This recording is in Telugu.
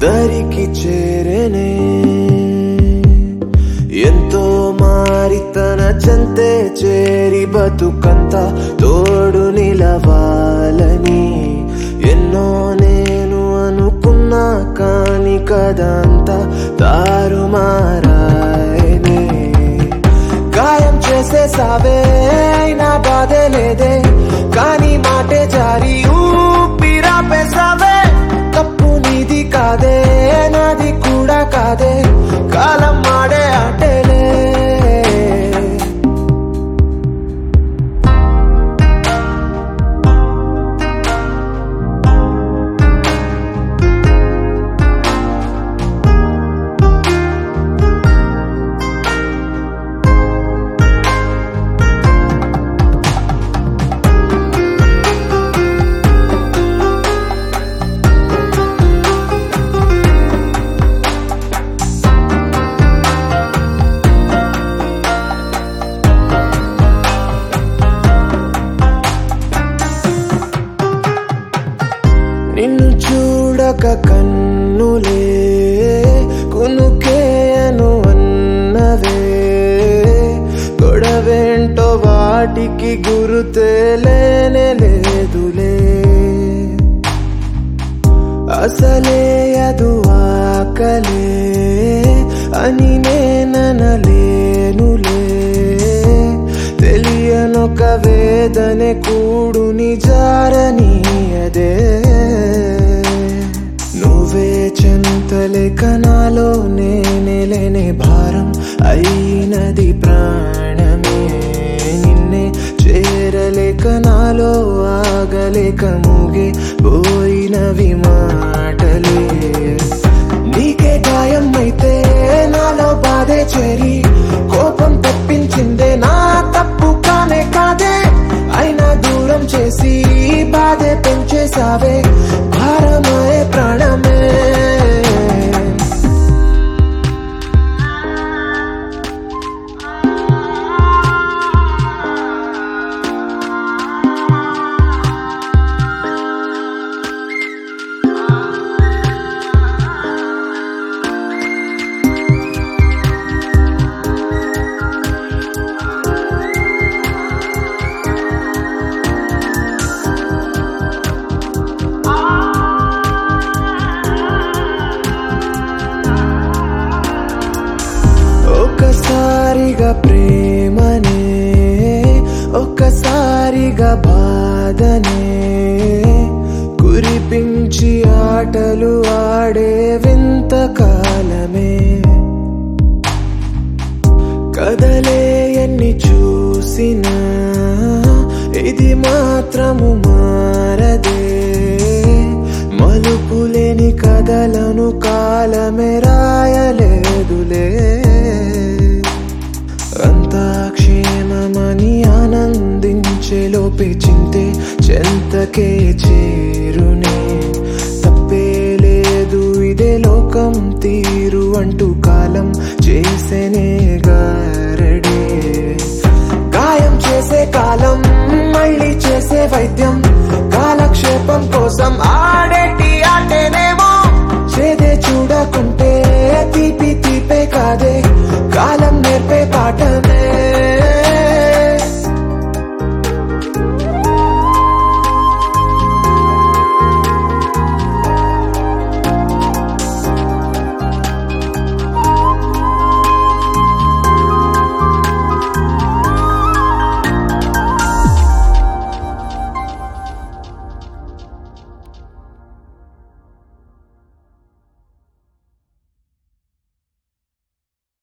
దరికి చేరనే ఎంతో మారి తన చెంతే చేరి బతుకంత తోడు నిలవాలని ఎన్నో నేను అనుకున్నా కాని కదంతా తారుమారాయనే గాయం చేసేసావే అయినా బాధే లేదే కానీ మాటే జారి ఊపిరాపేసావే తప్పు నీది కాదే నాది కూడా కాదే కాలం మాడే ఆటేలే నిన్ను చూడక కన్నులే కునుకేయను అన్నవే గొడవేంటో వాటికి గురుతే లేనే లేదులే అసలే అదు ఆకలే అని నేననలేనులే తెలియనొక వేదనే కూడుని జారనీయదే నువ్వే చెంతలేక నాలో నేనే లేనే భారం అయినది ప్రాణమే నిన్నే చేరలేక నాలో ఆగలేక మూగే పోయినవి మాటలే నీకే గాయం అయితే నాలో బాధే చేరి కోపం తెప్పించిందే నా తప్పు కానే కాదే అయినా దూరం చేసి బాధే పెంచేసావే భారమాయే ప్రాణమే ఒక్కసారిగా ప్రేమనే ఒక్కసారిగా బాధనే కురిపించి ఆటలు ఆడే వింత